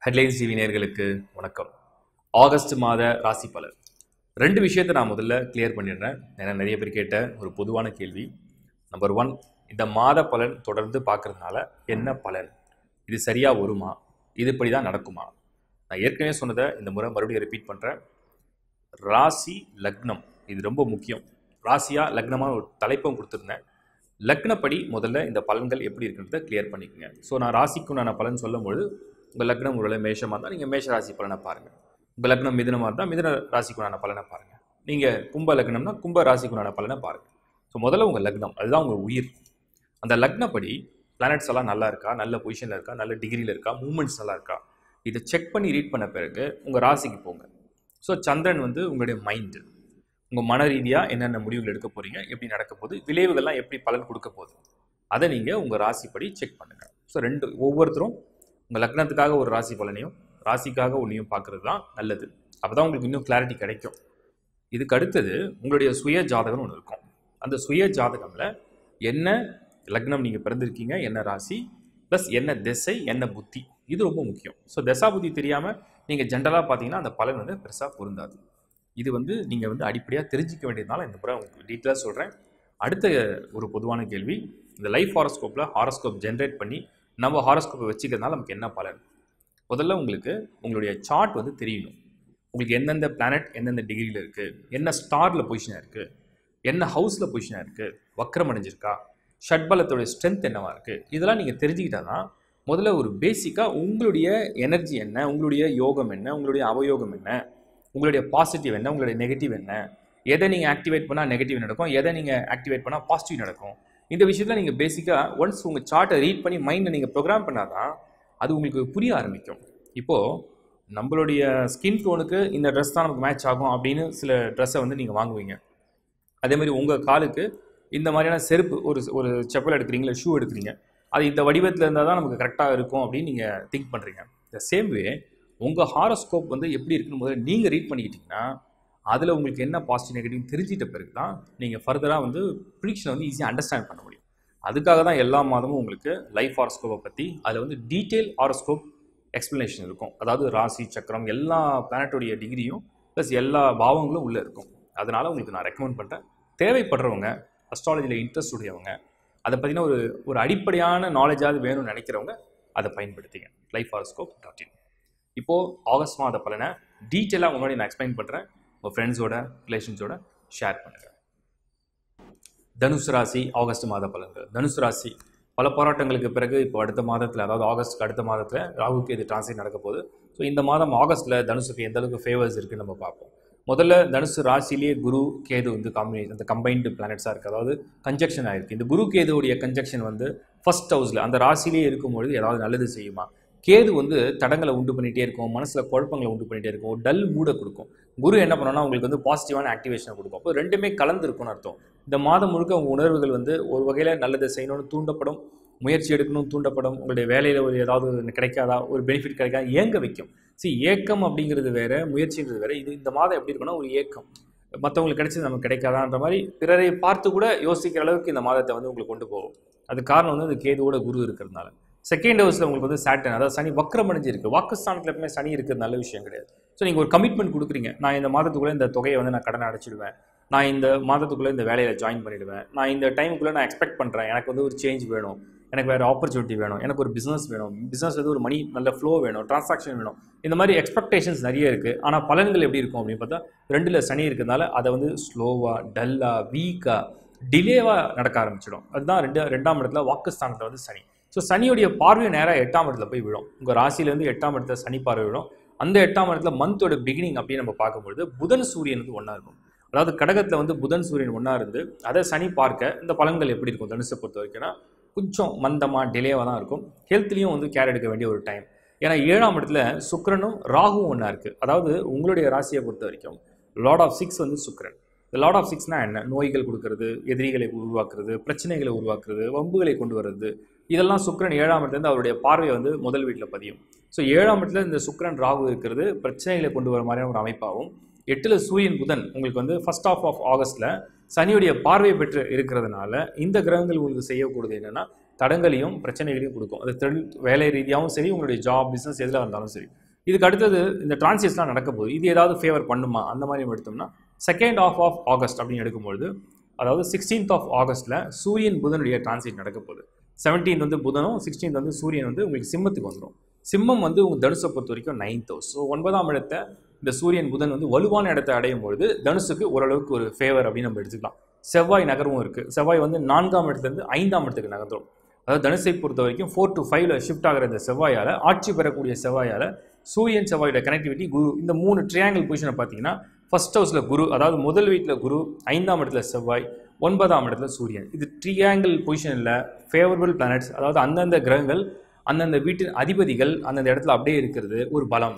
headlines TV நேயர்களுக்கு வணக்கம் August மாத ராசி பலன் ரெண்டு விஷயத்தை நான் முதல்ல கிளியர் பண்ணிடுறேன் ஏன்னா நிறைய பேர் கேட்ட ஒரு பொதுவான கேள்வி நம்பர் ஒன் இந்த மாத பலன் தொடர்ந்து பார்க்கறதுனால என்ன பலன் இது சரியாக வருமா இது இப்படி தான் நடக்குமா நான் ஏற்கனவே சொன்னதை இந்த முறை மறுபடியும் ரிப்பீட் பண்ணுறேன் ராசி லக்னம் இது ரொம்ப முக்கியம் ராசியா லக்னமான ஒரு தலைப்பும் கொடுத்துருந்தேன் லக்னப்படி முதல்ல இந்த பலன்கள் எப்படி இருக்குன்றதை கிளியர் பண்ணிக்கோங்க ஸோ நான் ராசிக்குண்டான பலன் சொல்லும்போது உங்கள் லக்னம் ஒருவேளை மேஷமாக இருந்தால் நீங்கள் மேஷ ராசி பலனை பாருங்கள் உங்கள் லக்னம் மிதுனமாக இருந்தால் மிதுன ராசிக்குண்டான பலனை பாருங்கள் நீங்கள் கும்ப லக்னம்னா கும்ப ராசிக்குண்டான பலனை பாருங்கள் ஸோ முதல்ல உங்கள் லக்னம் அதுதான் உங்கள் உயிர் அந்த லக்னப்படி பிளானட்ஸ் எல்லாம் நல்லா இருக்கா நல்ல பொசிஷனில் இருக்கா நல்ல டிகிரியில் இருக்கா மூமெண்ட்ஸ் நல்லா இருக்கா இதை செக் பண்ணி ரீட் பண்ண பிறகு உங்கள் ராசிக்கு போங்க ஸோ சந்திரன் வந்து உங்களுடைய மைண்டு உங்கள் மன ரீதியாக என்னென்ன முடிவுகள் எடுக்க போகிறீங்க எப்படி நடக்க போகுது விளைவுகள்லாம் எப்படி பலன் கொடுக்க போகுது அதை நீங்கள் உங்கள் ராசிப்படி செக் பண்ணுங்கள் ஸோ ரெண்டு ஒவ்வொருத்தரும் உங்கள் லக்னத்துக்காக ஒரு ராசி பலனையும் ராசிக்காக ஒன்றையும் பார்க்குறது தான் நல்லது அப்போ தான் உங்களுக்கு இன்னும் கிளாரிட்டி கிடைக்கும் இதுக்கு அடுத்தது உங்களுடைய சுய ஜாதகம்னு ஒன்று இருக்கும் அந்த சுய ஜாதகமில் என்ன லக்னம் நீங்கள் பிறந்திருக்கீங்க என்ன ராசி ப்ளஸ் என்ன திசை என்ன புத்தி இது ரொம்ப முக்கியம் ஸோ தசா புத்தி தெரியாமல் நீங்கள் ஜென்ரலாக பார்த்தீங்கன்னா அந்த பலன் வந்து பெருசாக பொருந்தாது இது வந்து நீங்கள் வந்து அடிப்படையாக தெரிஞ்சிக்க வேண்டியதுனால இந்த முறை உங்களுக்கு டீட்டெயிலாக சொல்கிறேன் அடுத்த ஒரு பொதுவான கேள்வி இந்த லைஃப் ஹாரோஸ்கோப்பில் ஹாரோஸ்கோப் ஜென்ரேட் பண்ணி நம்ம ஹாரோஸ்கோப்பை வச்சுக்கிறதுனால நமக்கு என்ன பலன் முதல்ல உங்களுக்கு உங்களுடைய சார்ட் வந்து தெரியணும் உங்களுக்கு எந்தெந்த பிளானட் எந்தெந்த டிகிரியில் இருக்குது என்ன ஸ்டாரில் பொசிஷனாக இருக்குது என்ன ஹவுஸில் பொசிஷனாக இருக்குது வக்ரம் அடைஞ்சிருக்கா ஷட்பலத்தோடைய ஸ்ட்ரென்த் என்னவா இருக்குது இதெல்லாம் நீங்கள் தெரிஞ்சுக்கிட்டா தான் முதல்ல ஒரு பேசிக்காக உங்களுடைய எனர்ஜி என்ன உங்களுடைய யோகம் என்ன உங்களுடைய அவயோகம் என்ன உங்களுடைய பாசிட்டிவ் என்ன உங்களுடைய நெகட்டிவ் என்ன எதை நீங்கள் ஆக்டிவேட் பண்ணால் நெகட்டிவ் நடக்கும் எதை நீங்கள் ஆக்டிவேட் பண்ணால் பாசிட்டிவ் நடக்கும் இந்த விஷயத்தில் நீங்கள் பேசிக்காக ஒன்ஸ் உங்கள் சார்ட்டை ரீட் பண்ணி மைண்டை நீங்கள் ப்ரோக்ராம் பண்ணால் தான் அது உங்களுக்கு புரிய ஆரம்பிக்கும் இப்போது நம்மளுடைய ஸ்கின் டோனுக்கு இந்த ட்ரெஸ் தான் நமக்கு மேட்ச் ஆகும் அப்படின்னு சில ட்ரெஸ்ஸை வந்து நீங்கள் வாங்குவீங்க அதே மாதிரி உங்கள் காலுக்கு இந்த மாதிரியான செருப்பு ஒரு ஒரு செப்பல் எடுக்கிறீங்களா ஷூ எடுக்கிறீங்க அது இந்த வடிவத்தில் இருந்தால் தான் நமக்கு கரெக்டாக இருக்கும் அப்படின்னு நீங்கள் திங்க் பண்ணுறீங்க த சேம் வே உங்கள் ஹாரோஸ்கோப் வந்து எப்படி இருக்குன்னு முதல்ல நீங்கள் ரீட் பண்ணிக்கிட்டிங்கன்னா அதில் உங்களுக்கு என்ன பாசிட்டிவ் நெகட்டிவ் தெரிஞ்சிட்ட பிறகு தான் நீங்கள் ஃபர்தராக வந்து ப்ரிடிக்ஷனை வந்து ஈஸியாக அண்டர்ஸ்டாண்ட் பண்ண முடியும் அதுக்காக தான் எல்லா மாதமும் உங்களுக்கு லைஃப் ஹாரோஸ்கோப்பை பற்றி அதில் வந்து டீட்டெயில் ஹாரோஸ்கோப் எக்ஸ்ப்ளனேஷன் இருக்கும் அதாவது ராசி சக்கரம் எல்லா பிளானட்டோடைய டிகிரியும் ப்ளஸ் எல்லா பாவங்களும் உள்ளே இருக்கும் அதனால் உங்களுக்கு நான் ரெக்கமெண்ட் பண்ணுறேன் தேவைப்படுறவங்க அஸ்ட்ராலஜியில் இன்ட்ரெஸ்ட் உடையவங்க அதை பற்றின ஒரு ஒரு அடிப்படையான நாலேஜாவது வேணும்னு நினைக்கிறவங்க அதை பயன்படுத்திங்க லைஃப் ஹாரோஸ்கோப் டாட் இன் இப்போது ஆகஸ்ட் மாத பலனை டீட்டெயிலாக முன்னாடி நான் எக்ஸ்பிளைன் பண்ணுறேன் உங்கள் ஃப்ரெண்ட்ஸோட ரிலேஷன்ஸோட ஷேர் பண்ணுங்கள் தனுசு ராசி ஆகஸ்ட் மாத பலன்கள் தனுசு ராசி பல போராட்டங்களுக்கு பிறகு இப்போ அடுத்த மாதத்தில் அதாவது ஆகஸ்ட்க்கு அடுத்த மாதத்தில் ராகுக்கு இது டிரான்ஸ்லேட் நடக்க போகுது ஸோ இந்த மாதம் ஆகஸ்ட்டில் தனுசுக்கு எந்த அளவுக்கு ஃபேவர்ஸ் இருக்குன்னு நம்ம பார்ப்போம் முதல்ல தனுசு ராசிலேயே குரு கேது வந்து காம்பினேஷன் அந்த கம்பைன்டு பிளானட்ஸாக இருக்குது அதாவது கன்ஜெக்ஷன் ஆயிருக்கு இந்த குரு கேதுவுடைய கன்ஜெக்ஷன் வந்து ஃபர்ஸ்ட் ஹவுஸில் அந்த ராசிலேயே இருக்கும்பொழுது ஏதாவது நல்லது செய்யுமா கேது வந்து தடங்களை உண்டு பண்ணிகிட்டே இருக்கும் மனசில் குழப்பங்களை உண்டு பண்ணிகிட்டே இருக்கும் ஒரு டல் மூடை கொடுக்கும் குரு என்ன பண்ணோம்னா உங்களுக்கு வந்து பாசிட்டிவான ஆக்டிவேஷனை கொடுக்கும் அப்போ ரெண்டுமே கலந்து இருக்கும்னு அர்த்தம் இந்த மாதம் முழுக்க உங்கள் உணர்வுகள் வந்து ஒரு வகையில் நல்லதை செய்யணும்னு தூண்டப்படும் முயற்சி எடுக்கணும் தூண்டப்படும் உங்களுடைய வேலையில் ஒரு ஏதாவது ஒன்று கிடைக்காதா ஒரு பெனிஃபிட் கிடைக்காதா ஏங்க வைக்கும் சரி ஏக்கம் அப்படிங்கிறது வேற முயற்சின்றது வேற இது இந்த மாதம் எப்படி இருக்குன்னா ஒரு ஏக்கம் மற்றவங்களுக்கு கிடைச்சது நமக்கு கிடைக்காதான்ற மாதிரி பிறரை பார்த்து கூட யோசிக்கிற அளவுக்கு இந்த மாதத்தை வந்து உங்களுக்கு கொண்டு போகும் அது காரணம் வந்து இந்த கேதுவோட குரு இருக்கிறதுனால செகண்ட் ஹவுஸில் உங்களுக்கு வந்து சாட்டன் அதாவது சனி வக்ரம் அடைஞ்சிருக்கு வாக்குஸ்தானத்தில் எப்பவுமே சனி இருக்கிறது நல்ல விஷயம் கிடையாது ஸோ நீங்கள் ஒரு கமிட்மெண்ட் கொடுக்குறீங்க நான் இந்த மாதத்துக்குள்ளே இந்த தொகையை வந்து நான் கடனை அடைச்சிடுவேன் நான் இந்த மாதத்துக்குள்ளே இந்த வேலையில் ஜாயின் பண்ணிடுவேன் நான் இந்த டைமுக்குள்ளே நான் எக்ஸ்பெக்ட் பண்ணுறேன் எனக்கு வந்து ஒரு சேஞ்ச் வேணும் எனக்கு வேறு ஆப்பர்ச்சுனிட்டி வேணும் எனக்கு ஒரு பிஸ்னஸ் வேணும் பிஸ்னஸ் வந்து ஒரு மணி நல்ல ஃப்ளோ வேணும் ட்ரான்சாக்ஷன் வேணும் இந்த மாதிரி எக்ஸ்பெக்டேஷன்ஸ் நிறைய இருக்குது ஆனால் பலன்கள் எப்படி இருக்கும் அப்படின்னு பார்த்தா ரெண்டில் சனி இருக்கிறதுனால அதை வந்து ஸ்லோவாக டல்லாக வீக்காக டிலேவாக நடக்க ஆரம்பிச்சிடும் அதுதான் ரெண்டு ரெண்டாம் இடத்துல வாக்குஸ்தானத்தில் வந்து சனி ஸோ சனியுடைய பார்வை நேராக எட்டாம் இடத்துல போய் விழும் உங்கள் ராசியிலேருந்து எட்டாம் இடத்துல சனி பார்வை விழும் அந்த எட்டாம் இடத்துல மந்தோட பிகினிங் அப்படின்னு நம்ம பார்க்கும்பொழுது புதன் சூரியன் வந்து ஒன்றா இருக்கும் அதாவது கடகத்தில் வந்து புதன் சூரியன் ஒன்றா இருந்து அதை சனி பார்க்க இந்த பலன்கள் எப்படி இருக்கும் தனுசை பொறுத்த வரைக்கும்னா கொஞ்சம் மந்தமாக டிலேவாக தான் இருக்கும் ஹெல்த்லேயும் வந்து கேர் எடுக்க வேண்டிய ஒரு டைம் ஏன்னா ஏழாம் இடத்துல சுக்கரனும் ராகுவும் ஒன்றா இருக்குது அதாவது உங்களுடைய ராசியை பொறுத்த வரைக்கும் லார்ட் ஆஃப் சிக்ஸ் வந்து சுக்கரன் இந்த லார்ட் ஆஃப் சிக்ஸ்னால் என்ன நோய்கள் கொடுக்கறது எதிரிகளை உருவாக்குறது பிரச்சனைகளை உருவாக்குறது வம்புகளை கொண்டு வர்றது இதெல்லாம் சுக்கரன் ஏழாம் இடத்துலேருந்து அவருடைய பார்வையை வந்து முதல் வீட்டில் பதியும் ஸோ ஏழாம் இடத்துல இந்த சுக்கரன் ராகு இருக்கிறது பிரச்சனைகளை கொண்டு வர மாதிரியான ஒரு அமைப்பாகவும் எட்டில் சூரியன் புதன் உங்களுக்கு வந்து ஃபர்ஸ்ட் ஆஃப் ஆஃப் ஆகஸ்ட்டில் சனியுடைய பார்வை பெற்று இருக்கிறதுனால இந்த கிரகங்கள் உங்களுக்கு செய்யக்கூடியது என்னென்னா தடங்களையும் பிரச்சனைகளையும் கொடுக்கும் அது தொழில் வேலை ரீதியாகவும் சரி உங்களுடைய ஜாப் பிஸ்னஸ் எதில் வந்தாலும் சரி இதுக்கு அடுத்தது இந்த டிரான்சிஸ்லாம் நடக்க போகுது இது ஏதாவது ஃபேவர் பண்ணுமா அந்த மாதிரி நம்ம எடுத்தோம்னா செகண்ட் ஆஃப் ஆஃப் ஆகஸ்ட் அப்படின்னு எடுக்கும்பொழுது அதாவது சிக்ஸ்டீன்த் ஆஃப் ஆகஸ்ட்டில் சூரியன் புதனுடைய டிரான்சிட் நடக்க போகுது செவன்டீன்த் வந்து புதனும் சிக்ஸ்டீன்த் வந்து சூரியன் வந்து உங்களுக்கு சிம்மத்துக்கு வந்துடும் சிம்மம் வந்து உங்கள் தனுசை பொறுத்த வரைக்கும் நைன்த் ஹவுஸ் ஸோ ஒன்பதாம் இடத்த இந்த சூரியன் புதன் வந்து வலுவான இடத்தை அடையும் பொழுது தனுசுக்கு ஓரளவுக்கு ஒரு ஃபேவர் அப்படின்னு நம்ம எடுத்துக்கலாம் செவ்வாய் நகரமும் இருக்குது செவ்வாய் வந்து நான்காம் இடத்துலேருந்து ஐந்தாம் இடத்துக்கு நகர்ந்துடும் அதாவது தனுசை பொறுத்த வரைக்கும் ஃபோர் டு ஃபைவ்ல ஷிஃப்ட் ஆகிற இந்த செவ்வாயால் ஆட்சி பெறக்கூடிய செவ்வாயால் சூரியன் செவ்வாயோட கனெக்டிவிட்டி குரு இந்த மூணு ட்ரையாங்கிள் பொசிஷனை பார்த்தீங்கன்னா ஃபர்ஸ்ட் ஹவுஸில் குரு அதாவது முதல் வீட்டில் குரு ஐந்தாம் இடத்துல செவ்வாய் ஒன்பதாம் இடத்துல சூரியன் இது ட்ரியாங்கிள் பொசிஷனில் ஃபேவரபிள் பிளானட்ஸ் அதாவது அந்தந்த கிரகங்கள் அந்தந்த வீட்டின் அதிபதிகள் அந்தந்த இடத்துல அப்படியே இருக்கிறது ஒரு பலம்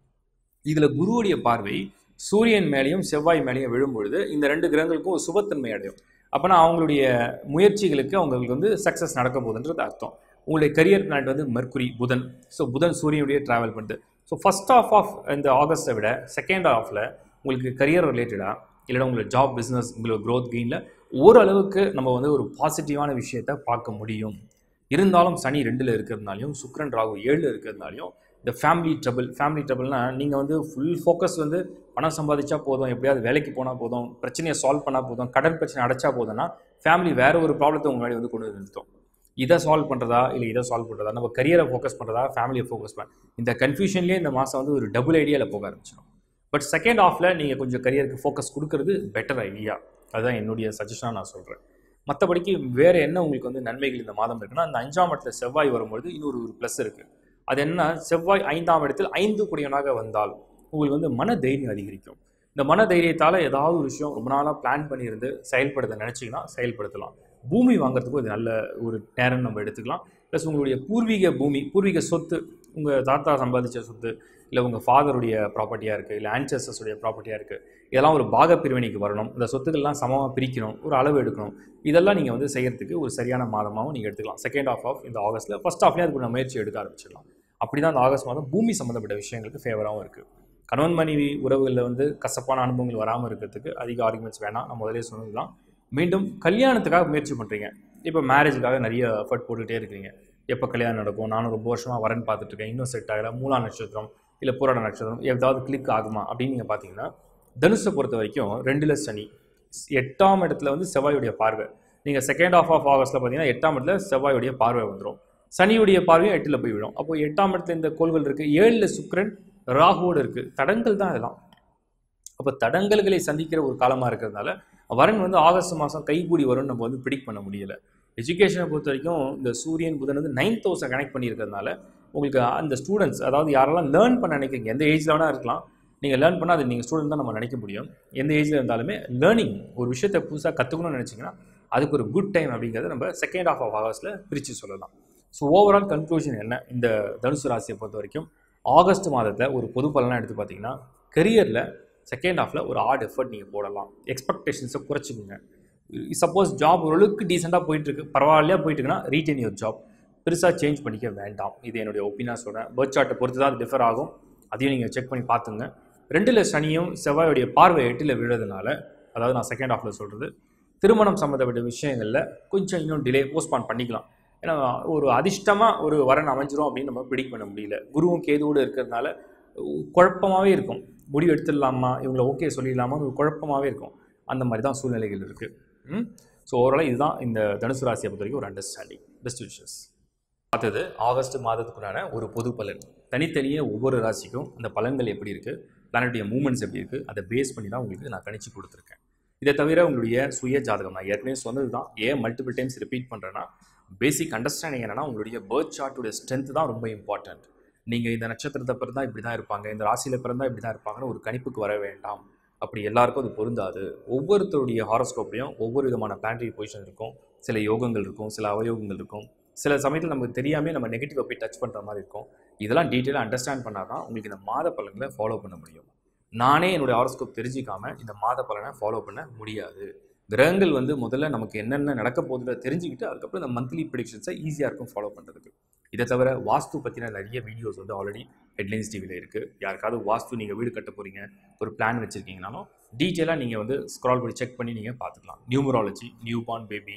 இதில் குருவுடைய பார்வை சூரியன் மேலேயும் செவ்வாய் மேலேயும் விழும்பொழுது இந்த ரெண்டு கிரகங்களுக்கும் ஒரு சுபத்தன்மை அடையும் அப்போனா அவங்களுடைய முயற்சிகளுக்கு அவங்களுக்கு வந்து சக்ஸஸ் நடக்க போகுதுன்றது அர்த்தம் உங்களுடைய கரியர் பிளானட் வந்து மெர்க்குரி புதன் ஸோ புதன் சூரியனுடைய ட்ராவல் பண்ணுது ஸோ ஃபஸ்ட் ஆஃப் ஆஃப் இந்த ஆகஸ்ட்டை விட செகண்ட் ஆஃபில் உங்களுக்கு கரியர் ரிலேட்டடாக இல்லைன்னா உங்களுக்கு ஜாப் பிஸ்னஸ் உங்களுக்கு க்ரோத் கெயினில் ஓரளவுக்கு நம்ம வந்து ஒரு பாசிட்டிவான விஷயத்தை பார்க்க முடியும் இருந்தாலும் சனி ரெண்டில் இருக்கிறதுனாலையும் சுக்ரன் ராகு ஏழில் இருக்கிறதுனாலையும் இந்த ஃபேமிலி ட்ரபிள் ஃபேமிலி ட்ரபிள்னா நீங்கள் வந்து ஃபுல் ஃபோக்கஸ் வந்து பணம் சம்பாதிச்சா போதும் எப்படியாவது வேலைக்கு போனால் போதும் பிரச்சனையை சால்வ் பண்ணால் போதும் கடன் பிரச்சனை அடைச்சா போதும்னா ஃபேமிலி வேற ஒரு ப்ராப்ளத்தை உங்க முன்னாடி வந்து கொண்டு வந்து நிறுத்தும் இதை சால்வ் பண்ணுறதா இல்லை இதை சால்வ் பண்ணுறதா நம்ம கரியரை ஃபோக்கஸ் பண்ணுறதா ஃபேமிலியை ஃபோக்கஸ் பண்ண இந்த கன்ஃபியூஷன்லேயே இந்த மாதம் வந்து ஒரு டபுள் ஐடியாவில் போக ஆரம்பிச்சிடும் பட் செகண்ட் ஆஃபில் நீங்கள் கொஞ்சம் கரியருக்கு ஃபோக்கஸ் கொடுக்கறது பெட்டர் ஐடியா அதுதான் என்னுடைய சஜஷனாக நான் சொல்கிறேன் மற்றபடிக்கு வேறு என்ன உங்களுக்கு வந்து நன்மைகள் இந்த மாதம் இருக்குன்னா அந்த அஞ்சாம் இடத்துல செவ்வாய் வரும்பொழுது இன்னொரு ஒரு ப்ளஸ் இருக்குது அது என்ன செவ்வாய் ஐந்தாம் இடத்தில் ஐந்து குடியனாக வந்தால் உங்களுக்கு வந்து மன தைரியம் அதிகரிக்கும் இந்த மன தைரியத்தால் ஏதாவது ஒரு விஷயம் ரொம்ப நாளாக பிளான் பண்ணியிருந்து செயல்படுத்த நினச்சிங்கன்னா செயல்படுத்தலாம் பூமி வாங்குறதுக்கும் இது நல்ல ஒரு நேரம் நம்ம எடுத்துக்கலாம் ப்ளஸ் உங்களுடைய பூர்வீக பூமி பூர்வீக சொத்து உங்கள் தாத்தா சம்பாதிச்ச சொத்து இல்லை உங்கள் ஃபாதருடைய ப்ராப்பர்ட்டியாக இருக்குது இல்லை ஆன்சஸ்டர்ஸுடைய ப்ராப்பர்ட்டியாக இருக்குது இதெல்லாம் ஒரு பாக பிரிவினைக்கு வரணும் இந்த சொத்துக்கள்லாம் சமமாக பிரிக்கணும் ஒரு அளவு எடுக்கணும் இதெல்லாம் நீங்கள் வந்து செய்யறதுக்கு ஒரு சரியான மாதமாகவும் நீங்கள் எடுத்துக்கலாம் செகண்ட் ஆஃப் ஆஃப் இந்த ஆகஸ்ட்டில் ஃபஸ்ட் ஆஃப்லேயே அதுக்கு முயற்சி எடுக்க ஆரம்பிச்சிடலாம் அப்படி தான் இந்த ஆகஸ்ட் மாதம் பூமி சம்மந்தப்பட்ட விஷயங்களுக்கு ஃபேவராகவும் இருக்குது கணவன் மனைவி உறவுகளில் வந்து கசப்பான அனுபவங்கள் வராமல் இருக்கிறதுக்கு அதிக ஆர்குமெண்ட்ஸ் வேணாம் நான் முதலே சொன்னது தான் மீண்டும் கல்யாணத்துக்காக முயற்சி பண்ணுறீங்க இப்போ மேரேஜுக்காக நிறைய எஃபர்ட் போட்டுகிட்டே இருக்கீங்க எப்போ கல்யாணம் நடக்கும் நானும் ரொம்ப வருஷமாக வரேன்னு பார்த்துட்ருக்கேன் இன்னும் செட் ஆகலை மூலா நட்சத்திரம் இல்லை பூராட நட்சத்திரம் ஏதாவது கிளிக் ஆகுமா அப்படின்னு நீங்கள் பார்த்தீங்கன்னா தனுஷை பொறுத்த வரைக்கும் ரெண்டில் சனி எட்டாம் இடத்துல வந்து செவ்வாயுடைய பார்வை நீங்கள் செகண்ட் ஆஃப் ஆஃப் ஆகஸ்ட்டில் பார்த்தீங்கன்னா எட்டாம் இடத்துல செவ்வாயுடைய பார்வை வந்துடும் சனியுடைய பார்வையும் எட்டில் போய் விடும் அப்போ எட்டாம் இடத்துல இந்த கோள்கள் இருக்குது ஏழில் சுக்கிரன் ராகுவோடு இருக்குது தடங்கள் தான் இதெல்லாம் அப்போ தடங்கல்களை சந்திக்கிற ஒரு காலமாக இருக்கிறதுனால வரன் வந்து ஆகஸ்ட் மாதம் கைகூடி வரும்னு நம்ம வந்து ப்ரிடிக் பண்ண முடியல எஜுகேஷனை பொறுத்த வரைக்கும் இந்த சூரியன் புதன் வந்து நைன்த் ஹவுஸை கனெக்ட் பண்ணியிருக்கிறதுனால உங்களுக்கு அந்த ஸ்டூடெண்ட்ஸ் அதாவது யாரெல்லாம் லேர்ன் பண்ண நினைக்கிறீங்க எந்த ஏஜில் வேணால் இருக்கலாம் நீங்கள் லேர்ன் பண்ணால் அது நீங்கள் ஸ்டூடெண்ட் தான் நம்ம நினைக்க முடியும் எந்த ஏஜில் இருந்தாலுமே லேர்னிங் ஒரு விஷயத்தை புதுசாக கற்றுக்கணும்னு நினச்சிங்கன்னா அதுக்கு ஒரு குட் டைம் அப்படிங்கிறத நம்ம செகண்ட் ஆஃப் ஆஃப் ஆகஸ்ட்டில் பிரித்து சொல்லலாம் ஸோ ஓவரால் கன்க்ளூஷன் என்ன இந்த தனுசு ராசியை பொறுத்த வரைக்கும் ஆகஸ்ட் மாதத்தில் ஒரு பொது பலனாக எடுத்து பார்த்தீங்கன்னா கரியரில் செகண்ட் ஹாஃபில் ஒரு ஆட் எஃபர்ட் நீங்கள் போடலாம் எக்ஸ்பெக்டேஷன்ஸை குறைச்சிக்கோங்க சப்போஸ் ஜாப் ஓரளவுக்கு டீசெண்டாக போயிட்டுருக்கு பரவாயில்லையா போயிட்டுருக்குன்னா ரீட்டைன் யுவர் ஜாப் பெருசாக சேஞ்ச் பண்ணிக்க வேண்டாம் இது என்னுடைய ஒப்பீனியன் சொல்கிறேன் பர்த் சார்ட்டை பொறுத்து தான் அது டிஃபர் ஆகும் அதையும் நீங்கள் செக் பண்ணி பார்த்துங்க ரெண்டில் சனியும் செவ்வாயுடைய பார்வை எட்டில் விழுறதுனால அதாவது நான் செகண்ட் ஹாஃபில் சொல்கிறது திருமணம் சம்மந்தப்பட்ட விஷயங்களில் கொஞ்சம் இன்னும் டிலே போஸ்ட்பான் பண்ணிக்கலாம் ஏன்னா ஒரு அதிர்ஷ்டமாக ஒரு வரன் அமைஞ்சிரும் அப்படின்னு நம்ம ப்ரிடிக் பண்ண முடியல குருவும் கேதுவோடு இருக்கிறதுனால குழப்பமாகவே இருக்கும் முடிவு எடுத்துடலாமா இவங்களை ஓகே சொல்லிடலாமான்னு ஒரு குழப்பமாகவே இருக்கும் அந்த மாதிரி தான் சூழ்நிலைகள் இருக்குது ஸோ ஓவராலாக இதுதான் இந்த தனுசு ராசியை பொறுத்த வரைக்கும் ஒரு அண்டர்ஸ்டாண்டிங் பெஸ்ட் விஷஸ் பார்த்தது ஆகஸ்ட் மாதத்துக்குண்டான ஒரு பொது பலன் தனித்தனியே ஒவ்வொரு ராசிக்கும் அந்த பலன்கள் எப்படி இருக்குது பிளானட்டுடைய மூமெண்ட்ஸ் எப்படி இருக்குது அதை பேஸ் பண்ணி தான் உங்களுக்கு நான் கணிச்சு கொடுத்துருக்கேன் இதை தவிர உங்களுடைய சுய ஜாதகம் நான் ஏற்கனவே சொன்னது தான் ஏன் மல்டிபிள் டைம்ஸ் ரிப்பீட் பண்ணுறேன்னா பேசிக் அண்டர்ஸ்டாண்டிங் என்னன்னா உங்களுடைய பேர்த் சார்ட்டுடைய ஸ்ட்ரென்த் தான் ரொம்ப இம்பார்ட்டண்ட் நீங்கள் இந்த நட்சத்திரத்தை பிறந்தா இப்படி தான் இருப்பாங்க இந்த ராசியில் பிறந்தா இப்படி தான் இருப்பாங்கன்னு ஒரு கணிப்புக்கு வர வேண்டாம் அப்படி எல்லாருக்கும் அது பொருந்தாது ஒவ்வொருத்தருடைய ஹாரோஸ்கோப்லையும் ஒவ்வொரு விதமான பிளானட்டரி பொசிஷன் இருக்கும் சில யோகங்கள் இருக்கும் சில அவயோகங்கள் இருக்கும் சில சமயத்தில் நமக்கு தெரியாமல் நம்ம நெகட்டிவாக போய் டச் பண்ணுற மாதிரி இருக்கும் இதெல்லாம் டீட்டெயிலாக அண்டர்ஸ்டாண்ட் பண்ணால் தான் உங்களுக்கு இந்த மாத பலன்களை ஃபாலோ பண்ண முடியும் நானே என்னுடைய ஹாரோஸ்கோப் தெரிஞ்சிக்காம இந்த மாத பலனை ஃபாலோ பண்ண முடியாது கிரகங்கள் வந்து முதல்ல நமக்கு என்னென்ன நடக்க போகுதுல தெரிஞ்சுக்கிட்டு அதுக்கப்புறம் இந்த மந்த்லி ப்ரிடிக்ஷன்ஸை ஈஸியாக இருக்கும் ஃபாலோ பண்ணுறதுக்கு இதை தவிர வாஸ்து பற்றின நிறைய வீடியோஸ் வந்து ஆல்ரெடி ஹெட்லைன்ஸ் டிவியில் இருக்குது யாருக்காவது வாஸ்து நீங்கள் வீடு கட்ட போகிறீங்க ஒரு பிளான் வச்சுருக்கீங்கனாலும் டீட்டெயிலாக நீங்கள் வந்து ஸ்க்ரால் பண்ணி செக் பண்ணி நீங்கள் பார்த்துக்கலாம் நியூமராலஜி நியூ பார்ன் பேபி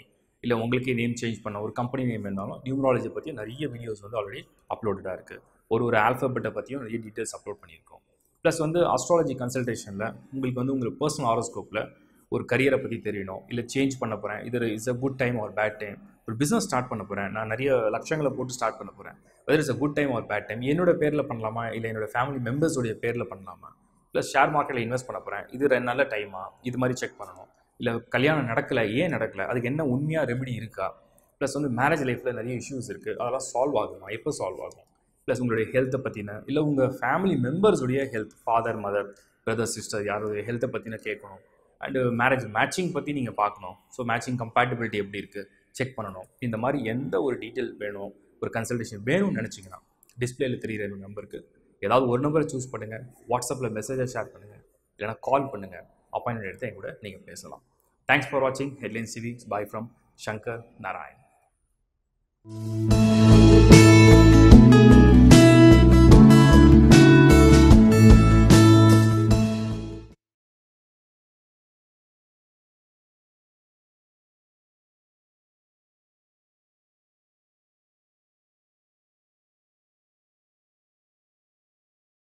இல்லை உங்களுக்கு நேம் சேஞ்ச் பண்ண ஒரு கம்பெனி நேம் இருந்தாலும் நியூமராலஜி பற்றி நிறைய வீடியோஸ் வந்து ஆல்ரெடி அப்லோடடாக இருக்குது ஒரு ஒரு ஆல்ஃபபெட்டை பற்றியும் நிறைய டீட்டெயில்ஸ் அப்லோட் பண்ணியிருக்கோம் ப்ளஸ் வந்து அஸ்ட்ராலஜி கன்சல்டேஷனில் உங்களுக்கு வந்து உங்களுக்கு பர்சனல் ஆரோஸ்கோப்பில் ஒரு கரியரை பற்றி தெரியணும் இல்லை சேஞ்ச் பண்ண போகிறேன் இது இஸ் அ குட் டைம் ஒரு பேட் டைம் ஒரு பிஸ்னஸ் ஸ்டார்ட் பண்ண போகிறேன் நான் நிறைய லட்சங்களை போட்டு ஸ்டார்ட் பண்ண போகிறேன் whether is a good time ஒரு பேட் டைம் என்னோட பேரில் பண்ணலாமா இல்லை என்னோட ஃபேமிலி மெம்பர்ஸோடைய பேரில் பண்ணலாமா ப்ளஸ் ஷேர் மார்க்கெட்டில் இன்வெஸ்ட் பண்ண போகிறேன் இது ரெண்டு நல்ல டைமா இது மாதிரி செக் பண்ணணும் இல்லை கல்யாணம் நடக்கலை ஏன் நடக்கலை அதுக்கு என்ன உண்மையாக ரெமெடி இருக்கா ப்ளஸ் வந்து மேரேஜ் லைஃப்பில் நிறைய இஷ்யூஸ் இருக்குது அதெல்லாம் சால்வ் ஆகுமா எப்போ சால்வ் ஆகும் ப்ளஸ் உங்களுடைய ஹெல்த்தை பற்றின இல்லை உங்கள் ஃபேமிலி மெம்பர்ஸுடைய health father mother brother sister யாருடைய ஹெல்த்தை பற்றின கேட்கணும் அண்டு மேரேஜ் மேட்சிங் பற்றி நீங்கள் பார்க்கணும் ஸோ மேட்சிங் கம்பேட்டபிலிட்டி எப்படி இருக்குது செக் பண்ணணும் இந்த மாதிரி எந்த ஒரு டீட்டெயில் வேணும் ஒரு கன்சல்டேஷன் வேணும்னு நினச்சிங்கன்னா டிஸ்பிளேல தெரிகிற நம்பருக்கு ஏதாவது ஒரு நம்பரை சூஸ் பண்ணுங்கள் வாட்ஸ்அப்பில் மெசேஜை ஷேர் பண்ணுங்கள் இல்லைனா கால் பண்ணுங்கள் அப்பாயின்மெண்ட் எடுத்து என் கூட நீங்கள் பேசலாம் தேங்க்ஸ் ஃபார் வாட்சிங் ஹெட்லைன் சிவி பாய் ஃப்ரம் சங்கர் நாராயண்